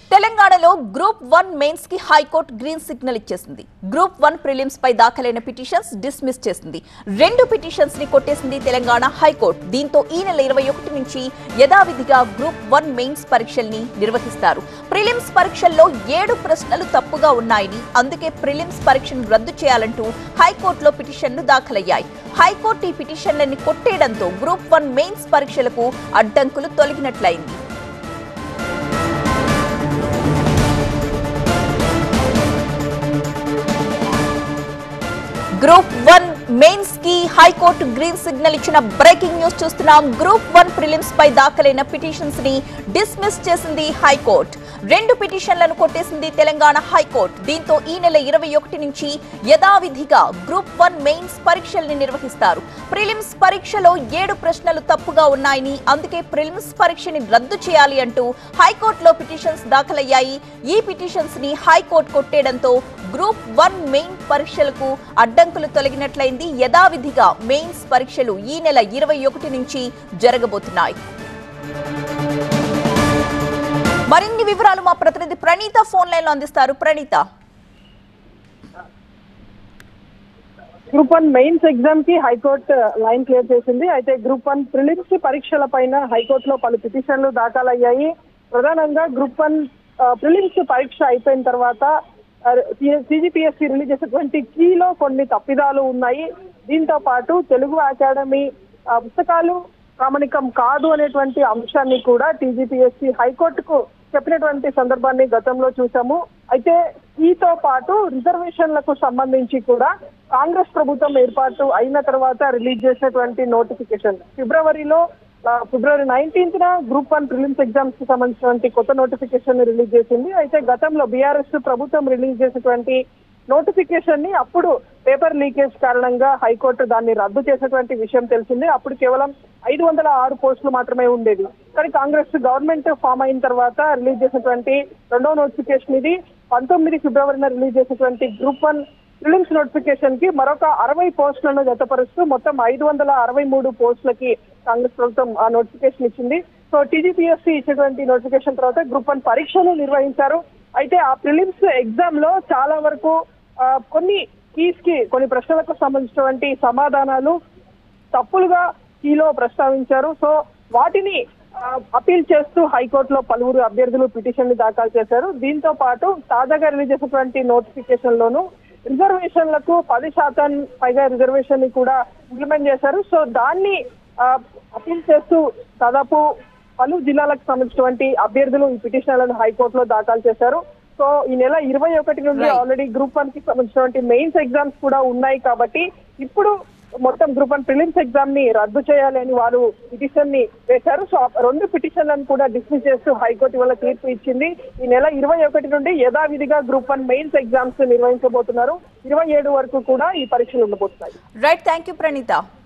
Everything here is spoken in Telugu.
తెలంగాణలో గ్రూప్ వన్ మెయిన్స్ కి హైకోర్టు గ్రీన్ సిగ్నల్ ఇచ్చేసింది గ్రూప్ వన్ ప్రిలిమ్స్ పై దాఖలైన పిటిషన్స్ డిస్మిస్ చేసింది రెండు పిటిషన్స్ ని కొట్టేసింది తెలంగాణ హైకోర్టు దీంతో ఈ నెల ఇరవై ఒకటి నుంచి యథావిధిగా గ్రూప్ వన్ మెయిన్స్ పరీక్షల్ని నిర్వహిస్తారు ప్రిలిమ్స్ పరీక్షల్లో ఏడు ప్రశ్నలు తప్పుగా ఉన్నాయని అందుకే ప్రిలిమ్స్ పరీక్షను రద్దు చేయాలంటూ హైకోర్టులో పిటిషన్లు దాఖలయ్యాయి హైకోర్టు ఈ పిటిషన్లని కొట్టేయడంతో గ్రూప్ వన్ మెయిన్స్ పరీక్షలకు అడ్డంకులు తొలగినట్లయింది గ్రూప్ వన్ మెయిన్స్ కి హైకోర్టు గ్రీన్ సిగ్నల్ ఇచ్చిన బ్రేకింగ్ న్యూస్ చూస్తున్నాం గ్రూప్ వన్ ప్రిలిమ్స్ పై దాఖలైన పిటిషన్స్ ని డిస్మిస్ చేసింది హైకోర్టు రెండు పిటిషన్లను కొట్టేసింది తెలంగాణ హైకోర్టు దీంతో ఈ నెల ఇరవై ఒకటి నుంచి యథావిధిగా గ్రూప్ వన్ మెయిన్స్ పరీక్షల్ని నిర్వహిస్తారు ప్రిలిమ్స్ పరీక్షలో ఏడు ప్రశ్నలు తప్పుగా ఉన్నాయని అందుకే ప్రిలిమ్స్ పరీక్షని రద్దు చేయాలి అంటూ హైకోర్టులో పిటిషన్స్ దాఖలయ్యాయి ఈ పిటిషన్స్ ని హైకోర్టు కొట్టేయడంతో గ్రూప్ వన్ మెయిన్ పరీక్షలకు అడ్డంకులు తొలగినట్లయింది యథావిధిగా మెయిన్స్ పరీక్షలు ఈ నెల ఇరవై ఒకటి నుంచి జరగబోతున్నాయి మరిన్ని వివరాలు మా ప్రతినిధి ప్రణీత ఫోన్ లైన్ లో అందిస్తారు Praneetha group one mains exam కి హైకోర్టు లైన్ క్లియర్ చేసింది అయితే గ్రూప్ వన్ ప్రిలిమ్స్ పరీక్షల పైన హైకోర్టులో పలు పిటిషన్లు దాఖలయ్యాయి ప్రధానంగా గ్రూప్ వన్ ప్రిలిమ్స్ పరీక్ష అయిపోయిన తర్వాత సిజిపిఎస్సి రిలీజ్ చేసినటువంటి కీలో కొన్ని తప్పిదాలు ఉన్నాయి దీంతో పాటు తెలుగు అకాడమీ ఆ, పుస్తకాలు ప్రామాణికం కాదు అనేటువంటి అంశాన్ని కూడా టీజీపీఎస్సీ హైకోర్టుకు చెప్పినటువంటి సందర్భాన్ని గతంలో చూసాము అయితే ఈతో పాటు రిజర్వేషన్లకు సంబంధించి కూడా కాంగ్రెస్ ప్రభుత్వం ఏర్పాటు అయిన తర్వాత రిలీజ్ చేసినటువంటి నోటిఫికేషన్ ఫిబ్రవరిలో ఆ, ఫిబ్రవరి నైన్టీన్త్ న గ్రూప్ వన్ ప్రిలిమ్స్ ఎగ్జామ్స్ కి సంబంధించినటువంటి కొత్త నోటిఫికేషన్ రిలీజ్ చేసింది అయితే గతంలో బీఆర్ఎస్ ప్రభుత్వం రిలీజ్ చేసినటువంటి నోటిఫికేషన్ ని అప్పుడు పేపర్ లీకేజ్ కారణంగా హైకోర్టు దాన్ని రద్దు చేసినటువంటి విషయం తెలిసింది అప్పుడు కేవలం ఐదు వందల ఆరు పోస్టులు మాత్రమే ఉండేది కానీ కాంగ్రెస్ గవర్నమెంట్ ఫామ్ అయిన తర్వాత రిలీజ్ చేసినటువంటి రెండవ నోటిఫికేషన్ ఇది పంతొమ్మిది ఫిబ్రవరిన రిలీజ్ చేసినటువంటి గ్రూప్ వన్ ప్రిలిమ్స్ నోటిఫికేషన్ కి మరొక అరవై పోస్టులను జతపరుస్తూ మొత్తం ఐదు వందల అరవై మూడు పోస్టులకి కాంగ్రెస్ ప్రభుత్వం ఆ నోటిఫికేషన్ ఇచ్చింది సో టీజీపీఎస్సీ ఇచ్చినటువంటి నోటిఫికేషన్ తర్వాత గ్రూప్ వన్ పరీక్షలు నిర్వహించారు అయితే ఆ ప్రిలిమ్స్ ఎగ్జామ్ లో చాలా వరకు ఆ, కొన్ని కీస్ కి కొన్ని ప్రశ్నలకు సంబంధించినటువంటి సమాధానాలు తప్పులుగా కీలో ప్రస్తావించారు సో వాటిని ఆ, అపీల్ చేస్తూ హైకోర్టులో పలువురు అభ్యర్థులు పిటిషన్ ని దాఖలు చేశారు దీంతో పాటు తాజాగా రిలీజ్ చేసినటువంటి నోటిఫికేషన్ లోను రిజర్వేషన్లకు పది శాతం పైగా రిజర్వేషన్ ని కూడా ఇంప్లిమెంట్ చేశారు సో దాన్ని ఆ, అపీల్ చేస్తూ దాదాపు పలు జిల్లాలకు సంబంధించినటువంటి అభ్యర్థులు ఈ పిటిషన్లను హైకోర్టులో దాఖలు చేశారు సో ఈ నెల ఇరవై ఒకటి నుండి Right. ఆల్రెడీ గ్రూప్ వన్ కి సంబంధించినటువంటి మెయిన్స్ ఎగ్జామ్స్ కూడా ఉన్నాయి కాబట్టి ఇప్పుడు మొత్తం గ్రూప్ వన్ ప్రిలిమ్స్ ఎగ్జామ్ ని రద్దు చేయాలి అని వారు పిటిషన్ ని వేశారు సో ఆ రెండు పిటిషన్లను కూడా డిస్మిస్ చేస్తూ హైకోర్టు ఇవాళ తీర్పు ఇచ్చింది ఈ నెల ఇరవై ఒకటి నుండి యథావిధిగా గ్రూప్ వన్ మెయిన్స్ ఎగ్జామ్స్ నిర్వహించబోతున్నారు ఇరవై ఏడు వరకు కూడా ఈ పరీక్షలు ఉండబోతున్నాయి రైట్ థ్యాంక్ యూ ప్రణీత